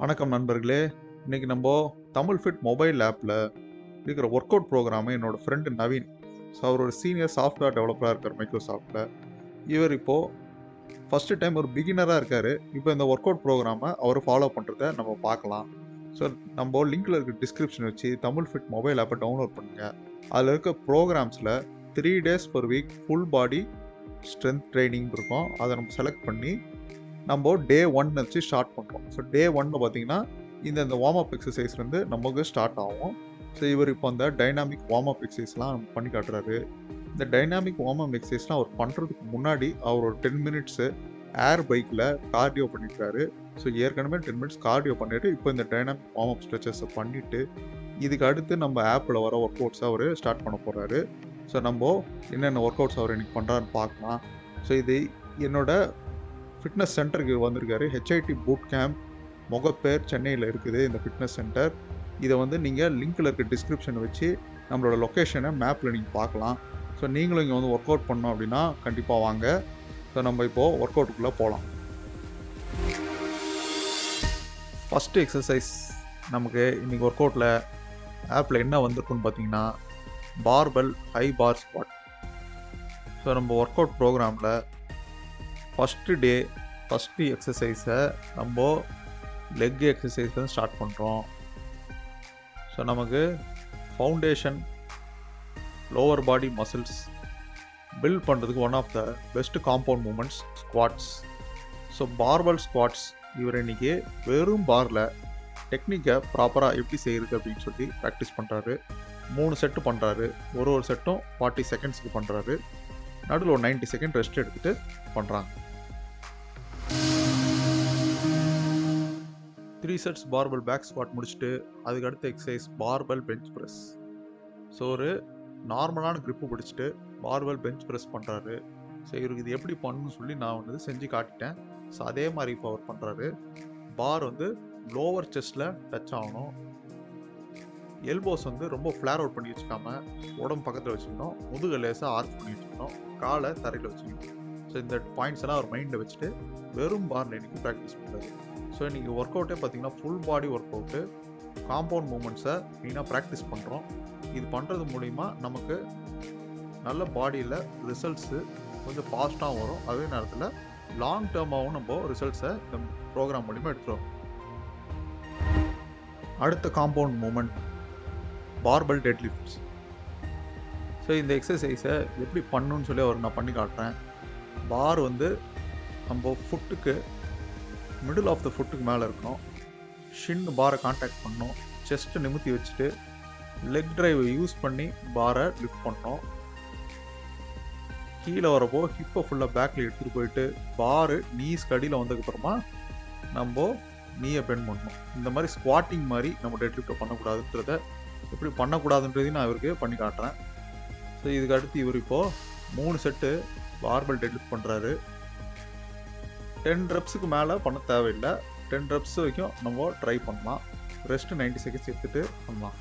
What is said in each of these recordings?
வணக்கம் நண்பர்களே இன்னைக்கு நம்ம தமிழ் ஃபிட் மொபைல் ஆப்பில் இருக்கிற ஒர்க் அவுட் ப்ரோக்ராமை என்னோட ஃப்ரெண்டு நவீன் ஸோ அவர் ஒரு சீனியர் சாஃப்ட்வேர் டெவலப்பராக இருக்கார் மைக்ரோசாஃப்ட்டில் இவர் இப்போது ஃபஸ்ட்டு டைம் ஒரு பிகினராக இருக்கார் இப்போ இந்த ஒர்க் அவுட் ப்ரோக்ராமை அவர் ஃபாலோ பண்ணுறத நம்ம பார்க்கலாம் ஸோ நம்ம லிங்க்கில் இருக்க டிஸ்கிரிப்ஷன் வச்சு தமிழ் ஃபிட் மொபைல் ஆப்பை டவுன்லோட் பண்ணுங்கள் அதில் இருக்க ப்ரோக்ராம்ஸில் three days per week full body strength training இருக்கும் அதை நம்ம செலக்ட் பண்ணி நம்ம டே ஒன் வச்சு ஸ்டார்ட் பண்ணுறோம் ஸோ டே ஒன்னு பார்த்தீங்கன்னா இந்த இந்த வார்ம் அப் எக்ஸசைஸ்லேருந்து நமக்கு ஸ்டார்ட் ஆகும் ஸோ இவர் இப்போ அந்த டைனாமிக் வார்ம் அப் எக்ஸசைஸ்லாம் பண்ணி காட்டுறாரு இந்த டைனாமிக் வார்ம் அப் எக்ஸசைஸ்லாம் அவர் பண்ணுறதுக்கு முன்னாடி அவர் ஒரு டென் மினிட்ஸு ஏர் பைக்கில் கார்டியோ பண்ணியிருக்காரு ஸோ ஏற்கனவே டென் மினிட்ஸ் கார்டியோ பண்ணிட்டு இப்போ இந்த டைனாமிக் வார்ம் அப் ஸ்ட்ரெச்சஸை பண்ணிவிட்டு இதுக்கு அடுத்து நம்ம ஆப்பில் வர ஒர்க் அவுட்ஸை அவர் ஸ்டார்ட் பண்ண போகிறாரு ஸோ நம்ம என்னென்ன ஒர்க் அவுட்ஸ் அவர் இன்னைக்கு பண்ணுறாருன்னு பார்க்கலாம் ஸோ இது என்னோட ஃபிட்னஸ் சென்டருக்கு வந்திருக்காரு ஹெச்ஐடி பூட் கேம்ப் முகப்பேர் சென்னையில் இருக்குது இந்த ஃபிட்னஸ் சென்டர் இதை வந்து நீங்கள் லிங்க்கில் இருக்க டிஸ்கிரிப்ஷன் வச்சு நம்மளோட லொக்கேஷனை மேப்பில் நீங்கள் பார்க்கலாம் ஸோ நீங்களும் இங்கே வந்து ஒர்க் அவுட் பண்ணோம் அப்படின்னா கண்டிப்பாக வாங்க ஸோ நம்ம இப்போது ஒர்க் அவுட்டுக்குள்ளே போகலாம் ஃபஸ்ட்டு எக்ஸசைஸ் நமக்கு இன்றைக்கி ஒர்க் அவுட்டில் ஆப்பில் என்ன வந்திருக்குன்னு பார்த்தீங்கன்னா barbell high bar squat so நம்ம ஒர்க் அவுட் ப்ரோக்ராமில் ஃபஸ்ட்டு டே ஃபஸ்ட்டு எக்ஸசைஸை நம்ம லெக் எக்ஸசைஸ்லேருந்து ஸ்டார்ட் பண்ணுறோம் ஸோ நமக்கு foundation lower body muscles build பண்ணுறதுக்கு one of the best compound movements squats so barbell squats இவர் இன்னைக்கு வெறும் பாரில் டெக்னிக்கை ப்ராப்பராக எப்படி செய்கிறது அப்படின்னு சொல்லி ப்ராக்டிஸ் பண்ணுறாரு மூணு செட்டு பண்ணுறாரு ஒரு ஒரு செட்டும் ஃபார்ட்டி செகண்ட்ஸ்க்கு பண்ணுறாரு நடுவில் ஒரு நைன்ட்டி செகண்ட் ரெஸ்ட் எடுத்துகிட்டு பண்ணுறாங்க three sets barbell back squat முடிச்சுட்டு அதுக்கு அடுத்த exercise barbell bench press so ஒரு நார்மலான grip பிடிச்சிட்டு பார்பல் பெஞ்ச் ப்ரெஸ் பண்ணுறாரு ஸோ இவருக்கு இது எப்படி பண்ணணும்னு சொல்லி நான் வந்து செஞ்சு காட்டிட்டேன் ஸோ அதே மாதிரி இப்போ அவர் பண்ணுறாரு பார் வந்து லோவர் செஸ்ட்டில் டச் ஆகணும் எல்போஸ் வந்து ரொம்ப ஃப்ளேர் அவுட் பண்ணி வச்சுக்காம உடம்பு பக்கத்தில் வச்சுக்கணும் முதுக லேசாக ஆர்ச் பண்ணி வச்சுக்கணும் காலை தரையில் வச்சுக்கணும் ஸோ இந்த பாயிண்ட்ஸ் எல்லாம் அவர் மைண்டில் வச்சுட்டு வெறும் பார்ல இன்னைக்கு ப்ராக்டிஸ் பண்ணுறாரு ஸோ இன்னைக்கு ஒர்க் அவுட்டே பார்த்தீங்கன்னா full body workout compound மூமெண்ட்ஸை மெயினாக ப்ராக்டிஸ் பண்ணுறோம் இது பண்ணுறது மூலிமா நமக்கு நல்ல பாடியில் ரிசல்ட்ஸு கொஞ்சம் ஃபாஸ்ட்டாகவும் வரும் அதே நேரத்தில் லாங் டேர்மாகவும் நம்ம ரிசல்ட்ஸை இந்த ப்ரோக்ராம் மூலிமா எடுத்துருவோம் அடுத்த compound movement barbell deadlifts so இந்த எக்ஸசைஸை எப்படி பண்ணணும்னு சொல்லி அவர் நான் பண்ணி காட்டுறேன் பார் வந்து நம்ம ஃபுட்டுக்கு மிடில் ஆஃப் த ஃபுட்டுக்கு மேலே இருக்கணும் ஷின் பாரை காண்டாக்ட் பண்ணணும் செஸ்ட்டை நிமித்தி வச்சுட்டு லெக் டிரைவை யூஸ் பண்ணி பாரை லிஃப்ட் பண்ணணும் கீழே வரப்போ ஹிப்பை ஃபுல்லாக பேக்கில் எடுத்துகிட்டு போயிட்டு பாரு நீஸ் கடியில் வந்ததுக்கப்புறமா நம்ம நீயை பெண்ட் பண்ணணும் இந்த மாதிரி ஸ்குவாட்டிங் மாதிரி நம்ம டெட் லிஃப்ட்டை பண்ணக்கூடாதுன்றத எப்படி பண்ணக்கூடாதுன்றதையும் நான் இவருக்கு பண்ணி காட்டுறேன் ஸோ இதுக்கு அடுத்து இவர் இப்போது மூணு செட்டு பார்பல் டெட் லிஃப்ட் பண்ணுறாரு டென் ரெப்ஸுக்கு மேலே பண்ண தேவையில்லை டென் ரெப்ஸ் வரைக்கும் நம்ம ட்ரை பண்ணலாம் ரெஸ்ட்டு நைன்டி செகண்ட்ஸ் எடுத்துகிட்டு பண்ணலாம்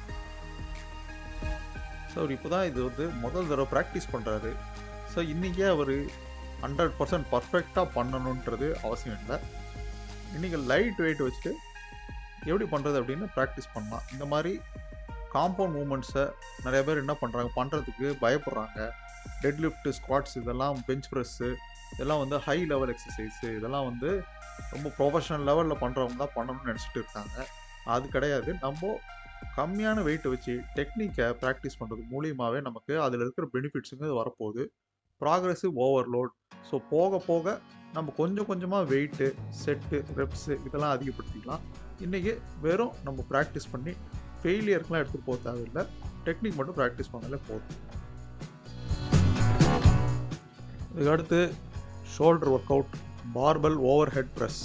ஸோ அவர் இப்போ தான் இது வந்து முதல் தடவை ப்ராக்டிஸ் பண்ணுறாரு ஸோ இன்றைக்கே அவர் ஹண்ட்ரட் பர்சன்ட் பர்ஃபெக்டாக பண்ணணுன்றது அவசியம் இல்லை இன்றைக்கி லைட் வெயிட் வச்சுட்டு எப்படி பண்ணுறது அப்படின்னு ப்ராக்டிஸ் பண்ணலாம் இந்த மாதிரி காம்பவுண்ட் மூமெண்ட்ஸை நிறைய பேர் என்ன பண்ணுறாங்க பண்ணுறதுக்கு பயப்படுறாங்க டெட் லிஃப்ட்டு ஸ்குவாட்ஸ் இதெல்லாம் பெஞ்ச் ப்ரெஸ்ஸு இதெல்லாம் வந்து ஹை லெவல் எக்ஸசைஸு இதெல்லாம் வந்து ரொம்ப ப்ரொஃபஷனல் லெவலில் பண்ணுறவங்க தான் பண்ணணும்னு நினச்சிட்டு இருக்காங்க அது கிடையாது நம்ம கம்மியான வெயிட்டை வச்சு டெக்னிக்கை ப்ராக்டிஸ் பண்ணுறது மூலியமாகவே நமக்கு அதில் இருக்கிற பெனிஃபிட்ஸுங்க வரப்போகுது ப்ராக்ரெசிவ் ஓவர்லோட் ஸோ போக போக நம்ம கொஞ்சம் கொஞ்சமாக வெயிட்டு செட்டு ரெப்ஸு இதெல்லாம் அதிகப்படுத்திக்கலாம் இன்றைக்கி வெறும் நம்ம ப்ராக்டிஸ் பண்ணி ஃபெயிலியருக்குலாம் எடுத்துகிட்டு போக தேவையில்லை டெக்னிக் மட்டும் ப்ராக்டிஸ் பண்ணாலே போதும் இதுக்கு அடுத்து shoulder workout barbell overhead press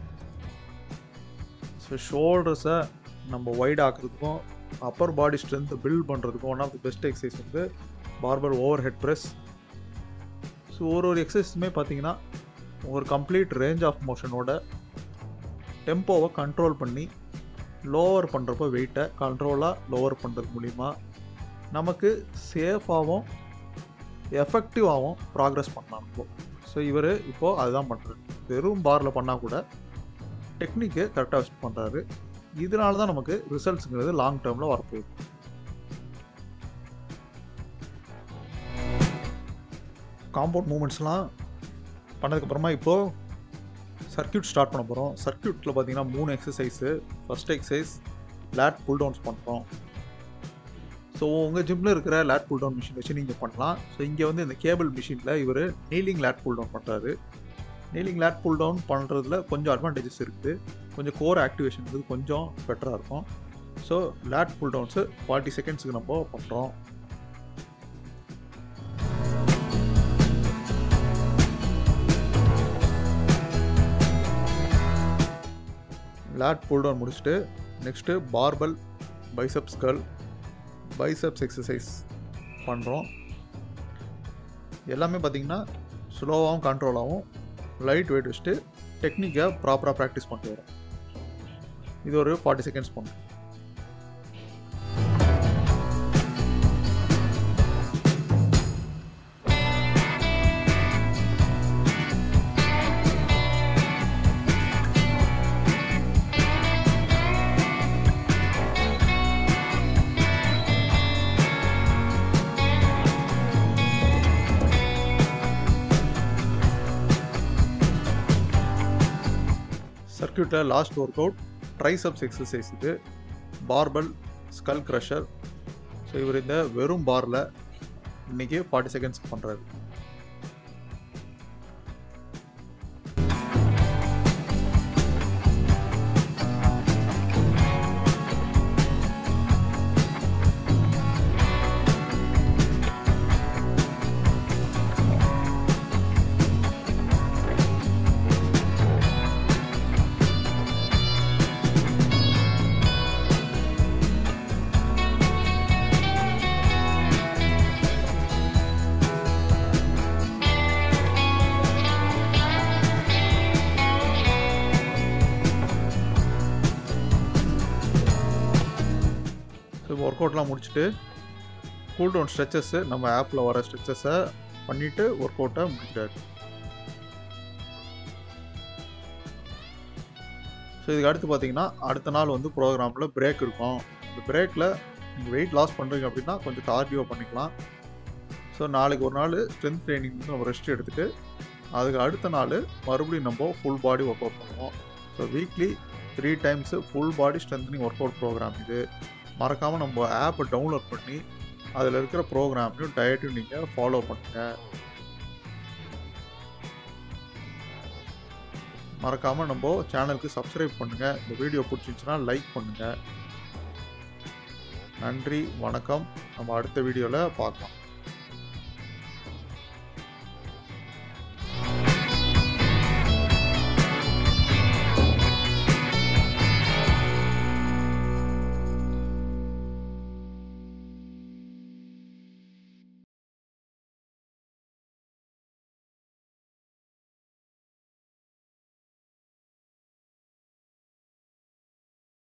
so ஷோல்டர்ஸை நம்ம வைட் ஆக்குறதுக்கும் அப்பர் பாடி ஸ்ட்ரென்த்தை பில்ட் பண்ணுறதுக்கும் one of the best exercise வந்து barbell overhead press so ஒரு ஒரு எக்ஸசைஸுமே பார்த்தீங்கன்னா ஒரு கம்ப்ளீட் ரேஞ்ச் ஆஃப் மோஷனோட டெம்போவை கண்ட்ரோல் பண்ணி லோவர் பண்ணுறப்போ வெயிட்டை கண்ட்ரோலாக லோவர் பண்ணுறது மூலிமா நமக்கு சேஃபாகவும் எஃபெக்டிவாகவும் ப்ராக்ரஸ் பண்ணலாம் இப்போ ஸோ இவர் இப்போது அதுதான் பண்ணுறாரு வெறும் பாரில் பண்ணால் கூட டெக்னிக்கு கரெக்டாக வச்சு பண்ணுறாரு இதனால தான் நமக்கு ரிசல்ட்ஸுங்கிறது லாங் டேர்மில் வரப்போகுது காம்பவுண்ட் மூமெண்ட்ஸ்லாம் பண்ணதுக்கப்புறமா இப்போது சர்க்கியூட் ஸ்டார்ட் பண்ண போகிறோம் சர்க்கியூட்டில் பார்த்தீங்கன்னா மூணு exercise first exercise lat pull downs பண்ணுறோம் ஸோ உங்கள் ஜிம்மில் இருக்கிற லேட் புல் டவுன் மிஷின் வச்சு நீங்கள் பண்ணலாம் ஸோ இங்கே வந்து இந்த கேபிள் மிஷினில் இவர் நீலிங் லேட் புல் டவுன் பண்ணுறாரு நீலிங் லேட் புல் டவுன் பண்ணுறதுல கொஞ்சம் அட்வான்டேஜஸ் இருக்குது கொஞ்சம் கோர் ஆக்டிவேஷன் வந்து கொஞ்சம் பெட்டராக இருக்கும் so lat pull downs forty செகண்ட்ஸுக்கு நம்ம பண்ணுறோம் லேட் புல் டவுன் முடிச்சுட்டு next barbell biceps curl biceps exercise பண்ணுறோம் எல்லாமே பார்த்திங்கன்னா ஸ்லோவாகவும் கண்ட்ரோலாகவும் லைட் வெயிட் வச்சுட்டு டெக்னிக்கை ப்ராப்பராக ப்ராக்டிஸ் பண்ணிட்டு வரோம் இது ஒரு ஃபார்ட்டி செகண்ட்ஸ் பண்ணும் சர்க்கியூட்டில் last workout triceps exercise இது பார்பல் ஸ்கல் க்ரஷர் ஸோ இவர் இந்த வெறும் பாரில் இன்னைக்கு ஃபார்ட்டி செகண்ட்ஸ்க்கு பண்ணுறாரு ஸோ ஒர்க் அவுட்லாம் முடிச்சுட்டு கூல் டவுன் ஸ்ட்ரெச்சஸ்ஸு நம்ம ஆப்பில் வர ஸ்ட்ரெச்சஸை பண்ணிவிட்டு ஒர்க் அவுட்டை முடிக்கிறாரு ஸோ இதுக்கு அடுத்து பார்த்தீங்கன்னா அடுத்த நாள் வந்து ப்ரோக்ராமில் பிரேக் இருக்கும் இந்த பிரேக்கில் நீங்கள் வெயிட் லாஸ் பண்ணுறீங்க அப்படின்னா கொஞ்சம் கார்டியோ பண்ணிக்கலாம் ஸோ நாளைக்கு ஒரு நாள் ஸ்ட்ரென்த் ட்ரைனிங் வந்து நம்ம ரெஸ்ட் எடுத்துகிட்டு அதுக்கு அடுத்த நாள் மறுபடியும் நம்ம ஃபுல் பாடி ஒர்க் அவுட் பண்ணுவோம் so weekly three times full body strengthening workout program இது மறக்காமல் நம்ம ஆப்பை டவுன்லோட் பண்ணி அதில் இருக்கிற ப்ரோக்ராமையும் டயட்டையும் நீங்கள் ஃபாலோ பண்ணுங்கள் மறக்காமல் நம்ம சேனலுக்கு சப்ஸ்கிரைப் பண்ணுங்கள் இந்த வீடியோ பிடிச்சிருந்துச்சுன்னா லைக் பண்ணுங்கள் நன்றி வணக்கம் நம்ம அடுத்த வீடியோவில் பார்க்கலாம்